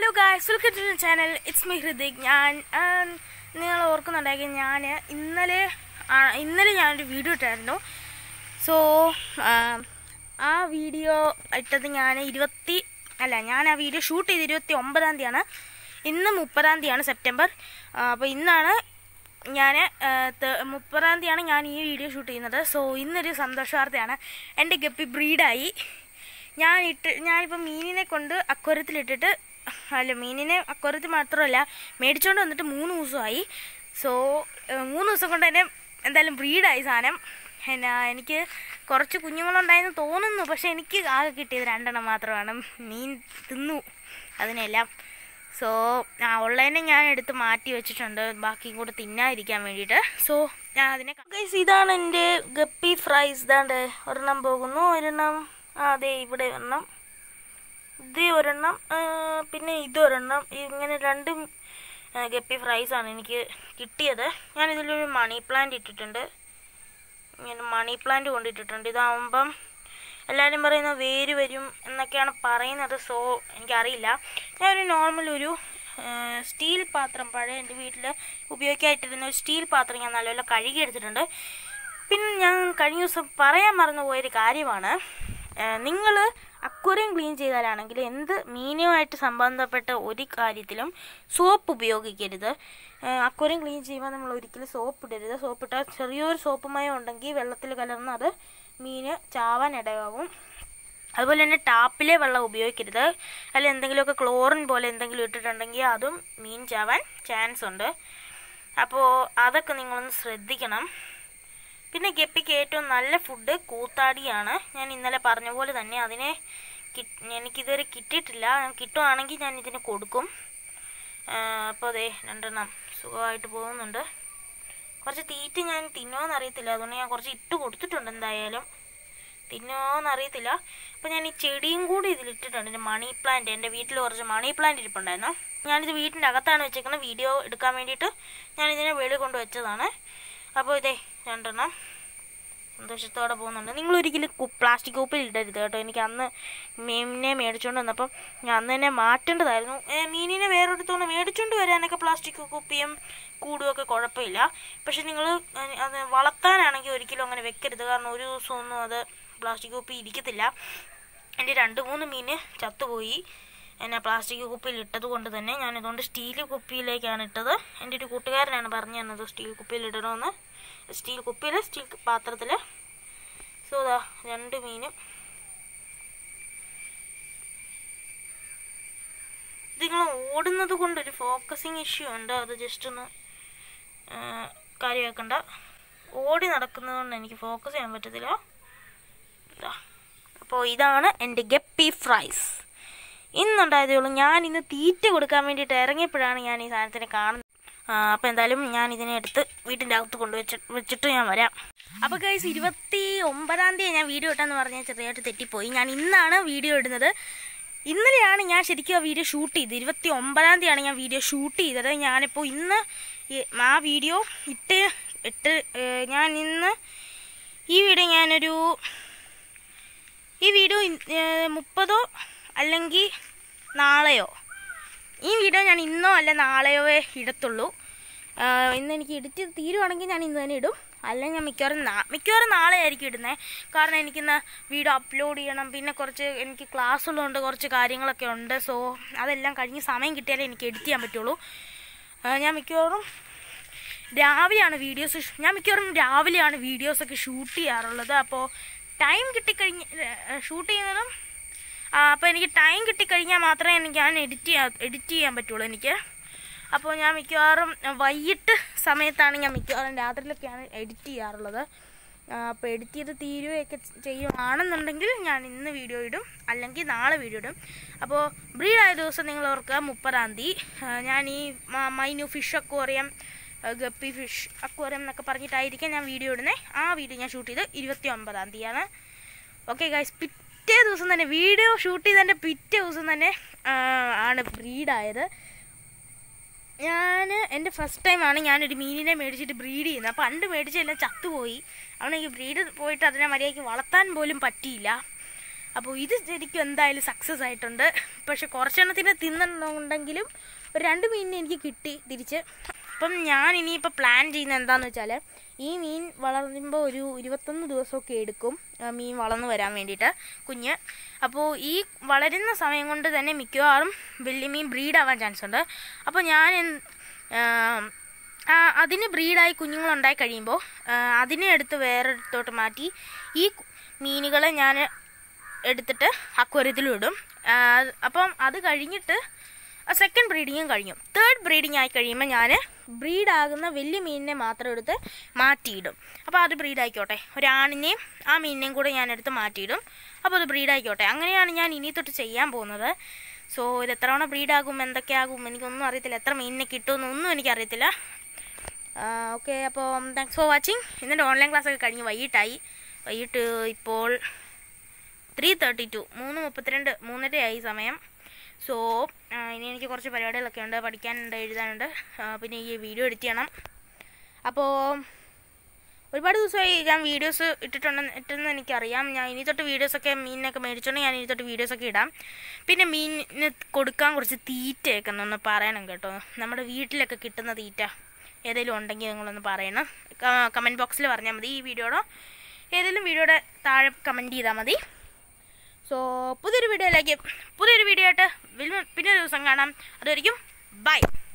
guys welcome to channel it's me Hrithik ഞാൻ ആ, നിങ്ങൾ ഓർക്കുന്നുണ്ടെങ്കിൽ ഞാൻ ഇന്നലെ ആ, ഇന്നലെ ഞാനൊരു വീഡിയോ ഇട്ടായിരുന്നു സോ ആ വീഡിയോ ഇട്ടത് ഞാൻ ഇരുപത്തി അല്ല ഞാൻ ആ വീഡിയോ ഷൂട്ട് ചെയ്ത് ഇരുപത്തി ഒമ്പതാം തീയതിയാണ് ഇന്ന് മുപ്പതാം തീയതിയാണ് സെപ്റ്റംബർ അപ്പോൾ ഇന്നാണ് ഞാൻ മുപ്പതാം തീയതിയാണ് ഞാൻ ഈ വീഡിയോ ഷൂട്ട് ചെയ്യുന്നത് സോ ഇന്നൊരു സന്തോഷ വാർത്തയാണ് എൻ്റെ ഗപ്പി ബ്രീഡായി ഞാൻ ഇട്ട് ഞാനിപ്പോൾ മീനിനെ കൊണ്ട് അക്വരത്തിലിട്ടിട്ട് അല്ല മീനിനെ അക്വരത്തിൽ മാത്രമല്ല മേടിച്ചുകൊണ്ട് വന്നിട്ട് മൂന്ന് ദിവസമായി സോ മൂന്ന് ദിവസം കൊണ്ട് തന്നെ എന്തായാലും ബ്രീഡായി സാധനം എന്നാ എനിക്ക് കുറച്ച് കുഞ്ഞുങ്ങളുണ്ടായെന്ന് തോന്നുന്നു പക്ഷെ എനിക്ക് ആകെ കിട്ടിയത് രണ്ടെണ്ണം മാത്രമാണ് മീൻ തിന്നു അതിനെല്ലാം സോ ആ ഉള്ളതിനെ ഞാൻ എടുത്ത് മാറ്റി വെച്ചിട്ടുണ്ട് ബാക്കിയും കൂടെ തിന്നാതിരിക്കാൻ വേണ്ടിയിട്ട് സോ ഞാൻ അതിനെ ഗൈസ് ഇതാണ് എൻ്റെ ഗപ്പി ഫ്രൈസ് ഇതാണ്ട് ഒരെണ്ണം പോകുന്നു ഒരെണ്ണം ആ അതെ ഇവിടെ ഒരെണ്ണം ഇത് ഒരെണ്ണം ആ, പിന്നെ ഇതൊരെണ്ണം ഇങ്ങനെ രണ്ട് ആ, ഗപ്പി ഫ്രൈസ് ആണ് എനിക്ക് കിട്ടിയത് ഞാൻ ഇതിലൊരു മണി പ്ലാന്റ് ഇട്ടിട്ടുണ്ട് ഇങ്ങനെ മണി പ്ലാന്റ് കൊണ്ടിട്ടിട്ടുണ്ട് ഇതാവുമ്പം എല്ലാവരും പറയുന്ന വേര് വരും എന്നൊക്കെയാണ് പറയുന്നത് സോ എനിക്കറിയില്ല ഞാനൊരു നോർമൽ ഒരു സ്റ്റീൽ പാത്രം പഴയ എൻ്റെ വീട്ടിൽ ഉപയോഗിക്കായിട്ടിരുന്ന ഒരു സ്റ്റീൽ പാത്രം ഞാൻ നല്ലപോലെ കഴുകിയെടുത്തിട്ടുണ്ട് പിന്നെ ഞാൻ കഴിഞ്ഞ ദിവസം പറയാൻ മറന്നു പോയൊരു കാര്യമാണ് നിങ്ങൾ അക്വറിയം ക്ലീൻ ചെയ്താലാണെങ്കിൽ എന്ത് മീനുമായിട്ട് സംബന്ധപ്പെട്ട ഒരു കാര്യത്തിലും സോപ്പ് ഉപയോഗിക്കരുത് അക്വറിയം ക്ലീൻ ചെയ്യുമ്പോൾ നമ്മൾ ഒരിക്കലും സോപ്പ് ഇടരുത് സോപ്പ് ഇട്ടാൽ ചെറിയൊരു സോപ്പ് മയം ഉണ്ടെങ്കിൽ വെള്ളത്തിൽ കലർന്ന് അത് മീന് ചാവാൻ ഇടയാവും അതുപോലെ തന്നെ ടാപ്പിലെ വെള്ളം ഉപയോഗിക്കരുത് അല്ല എന്തെങ്കിലുമൊക്കെ ക്ലോറിൻ പോലെ എന്തെങ്കിലും ഇട്ടിട്ടുണ്ടെങ്കിൽ അതും മീൻ ചാവാൻ ചാൻസ് ഉണ്ട് അപ്പോൾ അതൊക്കെ നിങ്ങളൊന്ന് ശ്രദ്ധിക്കണം പിന്നെ ഗപ്പിക്ക് ഏറ്റവും നല്ല ഫുഡ് കൂത്താടിയാണ് ഞാൻ ഇന്നലെ പറഞ്ഞ പോലെ തന്നെ അതിനെ കി- എനിക്കിതുവരെ കിട്ടിയിട്ടില്ല ഞാൻ കിട്ടുവാണെങ്കിൽ ഞാൻ ഇതിന് കൊടുക്കും അപ്പോൾ അതെ രണ്ടെണ്ണം സുഖമായിട്ട് പോകുന്നുണ്ട് കുറച്ച് തീറ്റ ഞാൻ തിന്നോന്ന് അറിയത്തില്ല അതുകൊണ്ട് ഞാൻ കുറച്ച് ഇട്ട് കൊടുത്തിട്ടുണ്ട് എന്തായാലും തിന്നോന്ന് അറിയത്തില്ല അപ്പോൾ ഞാൻ ഈ ചെടിയും കൂടി ഇതിലിട്ടിട്ടുണ്ട് എൻ്റെ മണി പ്ലാന്റ് എൻ്റെ വീട്ടിൽ കുറച്ച് മണി പ്ലാന്റ് ഇരിപ്പുണ്ടായിരുന്നു ഞാനിത് വീട്ടിൻ്റെ അകത്താണ് വെച്ചേക്കുന്നത് വീഡിയോ എടുക്കാൻ വേണ്ടിയിട്ട് ഞാൻ ഇതിനെ വെളിയിൽ കൊണ്ട് വെച്ചതാണ് അപ്പോൾ ഇതേ രണ്ടെണ്ണം സന്തോഷത്തോടെ പോകുന്നുണ്ട് നിങ്ങൾ ഒരിക്കലും പ്ലാസ്റ്റിക് കുപ്പിൽ ഇടരുത് കേട്ടോ എനിക്ക് അന്ന് മീനിനെ മേടിച്ചുകൊണ്ട് വന്നപ്പം ഞാൻ അന്ന് തന്നെ മാറ്റേണ്ടതായിരുന്നു ഏ, മീനിനെ വേറൊരിടത്തുനിന്ന് മേടിച്ചുകൊണ്ട് വരാനൊക്കെ പ്ലാസ്റ്റിക് കുപ്പിയും കൂടുമൊക്കെ കുഴപ്പമില്ല പക്ഷെ നിങ്ങൾ അത് വളർത്താനാണെങ്കിൽ ഒരിക്കലും അങ്ങനെ വെക്കരുത് കാരണം ഒരു ദിവസമൊന്നും അത് പ്ലാസ്റ്റിക് കുപ്പി ഇരിക്കത്തില്ല എൻ്റെ രണ്ട് മൂന്ന് മീൻ ചത്തുപോയി എന്നെ പ്ലാസ്റ്റിക് കുപ്പിയിൽ ഇട്ടത് കൊണ്ട് തന്നെ ഞാൻ ഇതുകൊണ്ട് സ്റ്റീൽ കുപ്പിയിലേക്കാണ് ഇട്ടത് എൻ്റെ ഒരു കൂട്ടുകാരനാണ് പറഞ്ഞു തന്നത് സ്റ്റീൽ കുപ്പിയിൽ ഇടണമെന്ന് സ്റ്റീൽ കുപ്പിയിൽ സ്റ്റീൽ പാത്രത്തിൽ സോ ഇതാ രണ്ട് മീനും നിങ്ങൾ ഓടുന്നത് കൊണ്ടൊരു ഫോക്കസിങ് ഇഷ്യൂ ഉണ്ട് അത് ജസ്റ്റ് ഒന്ന് ആ, കാര്യമാക്കണ്ട ഓടി നടക്കുന്നത് കൊണ്ട് എനിക്ക് ഫോക്കസ് ചെയ്യാൻ പറ്റത്തില്ല ഇതാ അപ്പോൾ ഇതാണ് എൻ്റെ ഗപ്പി ഫ്രൈസ് ഇന്നുണ്ടായതേ ഉള്ളൂ ഞാൻ ഇന്ന് തീറ്റ കൊടുക്കാൻ വേണ്ടിയിട്ട് ഇറങ്ങിയപ്പോഴാണ് ഞാൻ ഈ സാധനത്തിനെ കാണുന്നത് അപ്പോൾ എന്തായാലും ഞാൻ ഇതിനെ എടുത്ത് വീട്ടിൻ്റെ അകത്ത് കൊണ്ടുവച്ച് വെച്ചിട്ട് ഞാൻ വരാം അപ്പോൾ ഗൈസ് ഇരുപത്തി ഒമ്പതാം തീയതി ഞാൻ വീഡിയോ ഇട്ടെന്ന് പറഞ്ഞാൽ ചെറിയായിട്ട് തെറ്റിപ്പോയി ഞാൻ ഇന്നാണ് വീഡിയോ ഇടുന്നത് ഇന്നലെയാണ് ഞാൻ ശരിക്കും ആ വീഡിയോ ഷൂട്ട് ചെയ്തത് ഇരുപത്തി ഒമ്പതാം തീയതിയാണ് ഞാൻ വീഡിയോ ഷൂട്ട് ചെയ്തത് ഞാനിപ്പോൾ ഇന്ന് ഈ- ആ വീഡിയോ ഇട്ട് ഇട്ട് ഏഹ്, ഞാൻ ഇന്ന് ഈ വീഡിയോ ഞാനൊരു ഈ വീഡിയോ ഇൻ- ഏഹ്, മുപ്പതോ അല്ലെങ്കിൽ നാളെയോ ഈ വീഡിയോ ഞാൻ ഇന്നോ അല്ല നാളെയോ ഇടത്തുള്ളൂ ആഹ് ഇന്ന് എനിക്ക് എഡിറ്റ് തീരുവാണെങ്കിൽ ഞാൻ ഇന്ന് തന്നെ ഇടും അല്ലെങ്കിൽ ഞാൻ മിക്കവാറും നാ മിക്കവാറും നാളെ ആയിരിക്കും ഇടുന്നത് കാരണം എനിക്കിന്ന് വീഡിയോ അപ്ലോഡ് ചെയ്യണം പിന്നെ കുറച്ച് എനിക്ക് ക്ലാസ് ഉള്ളതുകൊണ്ട് കുറച്ച് കാര്യങ്ങളൊക്കെ ഉണ്ട് സോ അതെല്ലാം കഴിഞ്ഞ് സമയം കിട്ടിയാലേ എനിക്ക് എഡിറ്റ് ചെയ്യാൻ പറ്റുള്ളൂ ആഹ് ഞാൻ മിക്കവാറും രാവിലെയാണ് വീഡിയോസ് ഞാൻ മിക്കവാറും രാവിലെയാണ് വീഡിയോസൊക്കെ ഷൂട്ട് ചെയ്യാറുള്ളത് അപ്പോൾ ടൈം കിട്ടിക്കഴിഞ്ഞ് ഷൂട്ട് ചെയ്യുന്നതും അപ്പോൾ എനിക്ക് ടൈം കിട്ടിക്കഴിഞ്ഞാൽ മാത്രമേ എനിക്ക് ഞാൻ എഡിറ്റ് ചെയ്യാൻ എഡിറ്റ് ചെയ്യാൻ പറ്റുള്ളൂ എനിക്ക് അപ്പോൾ ഞാൻ മിക്കവാറും വൈകിട്ട് സമയത്താണ് ഞാൻ മിക്കവാറും രാത്രിയിലൊക്കെയാണ് എഡിറ്റ് ചെയ്യാറുള്ളത് അപ്പോൾ എഡിറ്റ് ചെയ്ത് തീരുകയൊക്കെ ചെയ്യുവാണെന്നുണ്ടെങ്കിൽ ഞാൻ ഇന്ന് വീഡിയോ ഇടും അല്ലെങ്കിൽ നാളെ വീഡിയോ ഇടും അപ്പോൾ ബ്രീഡ് ആയ ദിവസം നിങ്ങൾ ഓർക്കുക മുപ്പതാം തീയതി ആ, ഞാൻ ഈ മ- മൈനു fish aquarium guppy fish aquarium എന്നൊക്കെ പറഞ്ഞിട്ടായിരിക്കും ഞാൻ വീഡിയോ ഇടുന്നത് ആ വീഡിയോ ഞാൻ ഷൂട്ട് ചെയ്ത് ഇരുപത്തി ഒമ്പതാം തീയതിയാണ് ഓക്കെ ഗൈസ് പിറ്റേ ദിവസം തന്നെ വീഡിയോ ഷൂട്ട് ചെയ്തതിൻ്റെ പിറ്റേ ദിവസം തന്നെ ആ, ആണ് ബ്രീഡായത് ഞാൻ എൻ്റെ ഫസ്റ്റ് ടൈമാണ് ഞാനൊരു മീനിനെ മേടിച്ചിട്ട് ബ്രീഡ് ചെയ്യുന്നത് പണ്ട് മേടിച്ചെല്ലാം ചത്തുപോയി അവനെനിക്ക് ബ്രീഡ് പോയിട്ട് അതിനെ മര്യാദയ്ക്ക് വളർത്താൻ പോലും പറ്റിയില്ല അപ്പോൾ ഇത് ശരിക്കും എന്തായാലും സക്സസ് ആയിട്ടുണ്ട് പക്ഷെ കുറച്ചെണ്ണത്തിന് തിന്നുണ്ടെങ്കിലും ഒരു രണ്ട് മീനിനെ എനിക്ക് കിട്ടി തിരിച്ച് അപ്പം ഞാൻ ഇനിയിപ്പോൾ പ്ലാൻ ചെയ്യുന്നത് എന്താണെന്ന് വെച്ചാൽ ഈ മീൻ വളരുമ്പോൾ ഒരു ഇരുപത്തൊന്ന് ദിവസമൊക്കെ എടുക്കും ആ, മീൻ വളർന്നു വരാൻ വേണ്ടിയിട്ട് കുഞ്ഞ് അപ്പോൾ ഈ വളരുന്ന സമയം കൊണ്ട് തന്നെ മിക്കവാറും വലിയ മീൻ ബ്രീഡാവാൻ ചാൻസ് ഉണ്ട് അപ്പോൾ ഞാൻ എന്ത്- ആ, ആ, അതിന് ബ്രീഡായി കുഞ്ഞുങ്ങളുണ്ടായി കഴിയുമ്പോൾ ആ, അതിനെ എടുത്ത് വേറൊരിടത്തോട്ട് മാറ്റി ഈ കു- മീനുകളെ ഞാൻ എടുത്തിട്ട് അക്വരത്തിലും ഇടും ആ, അപ്പം അത് കഴിഞ്ഞിട്ട് സെക്കൻഡ് ബ്രീഡിങ്ങും കഴിഞ്ഞു തേർഡ് ബ്രീഡിങ് ആയി കഴിയുമ്പോൾ ഞാൻ ബ്രീഡാകുന്ന വലിയ മീനിനെ മാത്രം എടുത്ത് മാറ്റിയിടും അപ്പോൾ അത് ബ്രീഡായിക്കോട്ടെ ഒരാണിനെയും ആ മീനിനെയും കൂടെ ഞാൻ എടുത്ത് മാറ്റിയിടും അപ്പോൾ അത് ബ്രീഡായിക്കോട്ടെ അങ്ങനെയാണ് ഞാൻ ഇനി തൊട്ട് ചെയ്യാൻ പോകുന്നത് സോ ഇത് എത്ര തവണ ബ്രീഡാകും എന്തൊക്കെയാകും എനിക്കൊന്നും അറിയത്തില്ല എത്ര മീനിനെ കിട്ടുമെന്നൊന്നും എനിക്കറിയത്തില്ല ഓക്കെ അപ്പോൾ താങ്ക്സ് ഫോർ വാച്ചിങ് ഇന്നിൻ്റെ ഓൺലൈൻ ക്ലാസ്സൊക്കെ കഴിഞ്ഞ് വൈകിട്ടായി വൈകിട്ട് ഇപ്പോൾ ത്രീ തേർട്ടി ടു മൂന്ന് മുപ്പത്തിരണ്ട് മൂന്നരയായി സമയം സോ ഇനി എനിക്ക് കുറച്ച് പരിപാടികളൊക്കെ ഉണ്ട് പഠിക്കാനുണ്ട് എഴുതാനുണ്ട് ആ, പിന്നെ ഈ വീഡിയോ എഡിറ്റ് ചെയ്യണം അപ്പോൾ ഒരുപാട് ദിവസമായി ഞാൻ വീഡിയോസ് ഇട്ടിട്ടുണ്ടെന്ന് ഇട്ടെന്ന് എനിക്കറിയാം ഞാൻ ഇനി തൊട്ട് വീഡിയോസൊക്കെ മീനിനൊക്കെ മേടിച്ചോണ്ട് ഞാൻ ഇനി തൊട്ട് വീഡിയോസൊക്കെ ഇടാം പിന്നെ മീനിന് കൊടുക്കാൻ കുറച്ച് തീറ്റയൊക്കെ ഒന്ന് പറയണം കേട്ടോ നമ്മുടെ വീട്ടിലൊക്കെ കിട്ടുന്ന തീറ്റ ഏതെങ്കിലും ഉണ്ടെങ്കിൽ നിങ്ങളൊന്ന് പറയണം കമൻറ്റ് ബോക്സിൽ പറഞ്ഞാൽ മതി ഈ വീഡിയോയുടെ ഏതെങ്കിലും വീഡിയോയുടെ താഴെ കമൻറ്റ് ചെയ്താൽ മതി സോ പുതിയൊരു വീഡിയോയിലേക്ക് പുതിയൊരു വീഡിയോ ആയിട്ട് പിന്നെ ഒരു ദിവസം കാണാം അതുവരെയും ബൈ